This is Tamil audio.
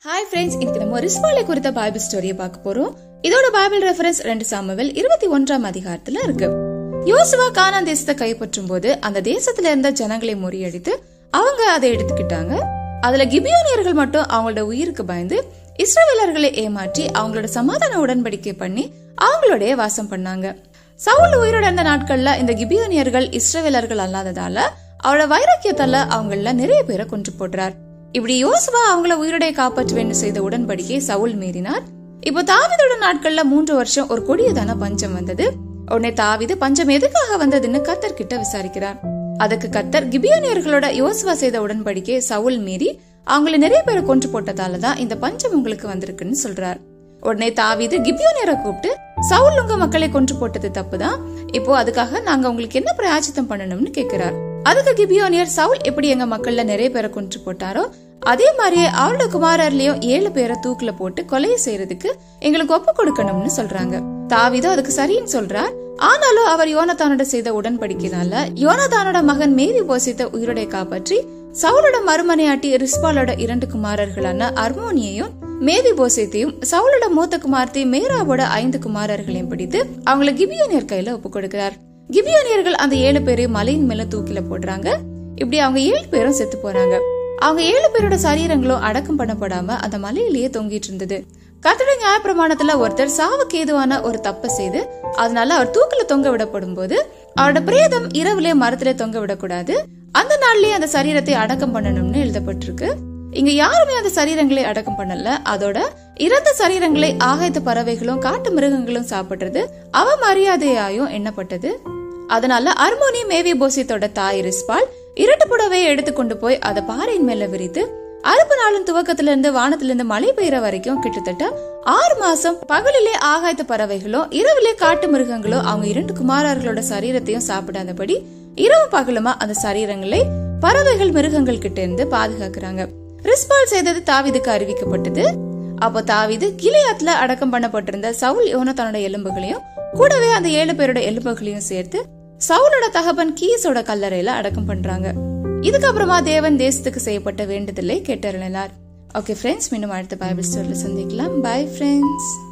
ஹாய் ஃப்ரெண்ட்ஸ் இன்னைக்கு நம்ம ரிஸ்வாலை குறித்த பைபிள் ஸ்டோரியை பார்க்க போறோம் இதோட பைபிள் ரெஃபரன்ஸ் ரெண்டு சாமுவேல் இருபத்தி ஒன்றாம் அதிகாரத்துல இருக்கு யோசுவா கானான் தேசத்தை கைப்பற்றும் போது அந்த தேசத்துல இருந்த ஜனங்களை முறியடித்து அவங்க அதை எடுத்துக்கிட்டாங்க அதுல கிபியோனியர்கள் மட்டும் அவங்களோட உயிருக்கு பயந்து இஸ்ரவேலர்களை ஏமாற்றி அவங்களோட சமாதான உடன்படிக்கை பண்ணி அவங்களோடய வாசம் பண்ணாங்க சவுல் உயிரோட இருந்த நாட்கள்ல இந்த கிபியோனியர்கள் இஸ்ரவேலர்கள் அல்லாததால அவரோட வைராக்கியத்தால அவங்கள நிறைய பேரை கொன்று போடுறார் இப்படி யோசுவா அவங்கள உயிரோடைய காப்பாற்றுவேன்னு செய்த உடன்படிக்கை சவுல் மீறினார் இப்போ தாவிதோட நாட்கள்ல மூன்று வருஷம் ஒரு கொடியதான பஞ்சம் வந்தது உடனே தாவிது பஞ்சம் எதுக்காக வந்ததுன்னு கத்தர் கிட்ட விசாரிக்கிறார் அதுக்கு கத்தர் கிபியோனியர்களோட யோசுவா செய்த உடன்படிக்கை சவுல் மீறி அவங்கள நிறைய பேரை கொன்று போட்டதால தான் இந்த பஞ்சம் உங்களுக்கு வந்திருக்குன்னு சொல்றார் உடனே தாவிது கிபியோனியரை கூப்பிட்டு சவுல் உங்க மக்களை கொன்று போட்டது தப்புதான் இப்போ அதுக்காக நாங்க உங்களுக்கு என்ன பிரயாச்சித்தம் பண்ணணும்னு கேக்குறார் அதுக்கு கிபியோனியர் சவுல் எப்படி எங்க மக்கள்ல நிறைய பேரை கொன்று போட்டாரோ அதே மாதிரியே அவரோட குமாரர்லயும் ஏழு பேரை தூக்குல போட்டு கொலையை செய்யறதுக்கு எங்களுக்கு ஒப்பு கொடுக்கணும்னு சொல்றாங்க தாவிதோ அதுக்கு சரின்னு சொல்றார் ஆனாலும் அவர் யோனத்தானோட செய்த உடன்படிக்கைனால யோனத்தானோட மகன் மேவி போசித்த உயிரோட காப்பாற்றி சவுலோட மறுமனையாட்டி ரிஸ்பாலோட இரண்டு குமாரர்களான அர்மோனியையும் மேவி போசேத்தையும் சவுலோட மூத்த குமார்த்தி மேராவோட ஐந்து குமாரர்களையும் பிடித்து அவங்கள கிபியோனியர் கையில ஒப்பு கொடுக்கிறார் கிபியோனியர்கள் அந்த ஏழு பேரையும் மலையின் மேல தூக்கில போடுறாங்க இப்படி அவங்க ஏழு பேரும் செத்து போறாங்க அவங்க ஏழு பேரோட சரீரங்களும் அடக்கம் பண்ணப்படாம அந்த மலையிலேயே தொங்கிட்டு இருந்தது கத்தோட நியாயப்பிரமாணத்துல ஒருத்தர் சாவுக்கு ஏதுவான ஒரு தப்பை செய்து அதனால அவர் தூக்கில தொங்க விடப்படும் போது அவரோட பிரேதம் இரவுல மரத்துல தொங்க விடக்கூடாது அந்த நாள்லயே அந்த சரீரத்தை அடக்கம் பண்ணணும்னு எழுதப்பட்டிருக்கு இங்க யாருமே அந்த சரீரங்களை அடக்கம் பண்ணல அதோட இறந்த சரீரங்களை ஆகாயத்து பறவைகளும் காட்டு மிருகங்களும் சாப்பிடுறது அவ மரியாதையாயும் எண்ணப்பட்டது அதனால அர்மோனி மேவி போசித்தோட தாய் ரிஸ்பால் இரட்டு புடவையை எடுத்து கொண்டு போய் அதை பாறையின் மேல விரித்து அறுப்பு நாளின் துவக்கத்துல இருந்து வானத்துல இருந்து மழை பெய்யற வரைக்கும் கிட்டத்தட்ட ஆறு மாசம் பகலிலே ஆகாயத்து பறவைகளும் இரவிலே காட்டு மிருகங்களும் அவங்க இரண்டு குமாரர்களோட சரீரத்தையும் சாப்பிடாதபடி இரவு பகலுமா அந்த சரீரங்களை பறவைகள் மிருகங்கள் கிட்ட இருந்து பாதுகாக்கிறாங்க ரிஸ்பால் செய்தது தாவிதுக்கு அறிவிக்கப்பட்டது அப்போ தாவிது கிளியாத்துல அடக்கம் பண்ணப்பட்டிருந்த சவுல் யோனத்தானோட எலும்புகளையும் கூடவே அந்த ஏழு பேரோட எலும்புகளையும் சேர்த்து சவுலோட தகப்பன் கீஸோட கல்லறையில அடக்கம் பண்றாங்க இதுக்கப்புறமா தேவன் தேசத்துக்கு செய்யப்பட்ட வேண்டுதலை கேட்டறினார் ஓகே ஃப்ரெண்ட்ஸ் மீண்டும் அடுத்த பைபிள் ஸ்டோரியில் சந்திக்கலாம் பை ஃப்ரெண்ட்ஸ்